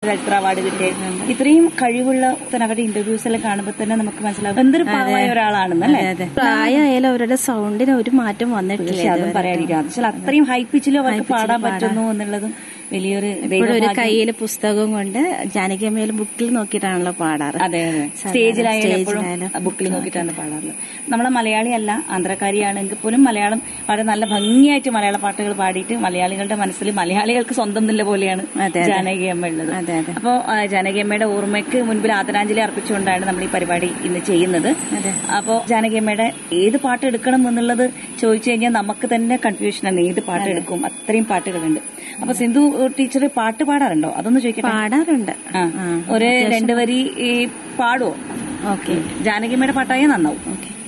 ചലച്ചിത്ര അവാർഡ് കിട്ടിയ ഇത്രയും കഴിവുള്ള അവരുടെ ഇന്റർവ്യൂസ് എല്ലാം കാണുമ്പോൾ തന്നെ നമുക്ക് മനസ്സിലാവും എന്തൊരു പാവമായ ഒരാളാണെന്ന് അല്ലേ അതെ പ്രായമായാലും അവരുടെ സൗണ്ടിന് ഒരു മാറ്റം വന്നിട്ടില്ല പക്ഷെ അതും പറയാതിരിക്കാം പക്ഷെ അത്രയും ഹൈ പിച്ചിലും അവർക്ക് പാടാൻ പറ്റുന്നു എന്നുള്ളതും വലിയൊരു ഇവിടെ ഒരു ദൈവഭാഗ്യം കയ്യിൽ പുസ്തകവും കൊണ്ട് ജാനകിയമ്മയിൽ ബുക്കിൽ നോക്കിയിട്ടാണല്ലോ പാടാറ് അതെ അതെ സാധാരണ സ്റ്റേജിലായാലും എപ്പോഴും സ്റ്റേജിലായാലും ബുക്കിൽ നോക്കിയിട്ടാണ് പാടാറുള്ളത് നമ്മളെ മലയാളിയല്ല ആന്ധ്രക്കാരിയാണെങ്കിൽ പോലും മലയാളം വളരെ നല്ല ഭംഗിയായിട്ട് മലയാള പാട്ടുകൾ പാടിയിട്ട് മലയാളികളുടെ മനസ്സിൽ മലയാളികൾക്ക് സ്വന്തം നില പോലെയാണ് അതെ, അതെ. ജാനകിയമ്മ ഉള്ളത് അതെ അതെ അപ്പോൾ ജാനകിയമ്മയുടെ ഓർമ്മയ്ക്ക് മുൻപിൽ ആദരാഞ്ജലി അർപ്പിച്ചുകൊണ്ടാണ് നമ്മൾ ഈ പരിപാടി ഇന്ന് ചെയ്യുന്നത് അതെ. അപ്പോൾ ജാനകിയമ്മയുടെ ഏത് പാട്ട് എടുക്കണം എന്നുള്ളത് ചോദിച്ചു കഴിഞ്ഞാൽ നമുക്ക് തന്നെ കൺഫ്യൂഷനാണ് ഏത് പാട്ട് എടുക്കും അത്രയും പാട്ടുകളുണ്ട് അപ്പൊ സിന്ധു ടീച്ചർ പാട്ട് പാടാറുണ്ടോ അതൊന്ന് ചോദിക്കട്ടെ പാടാറുണ്ട് ആ ഒരു രണ്ടു വരി ഈ പാടുവോ ഓക്കെ ജാനകിയമ്മയുടെ പാട്ടായ നന്നാവും ഓക്കെ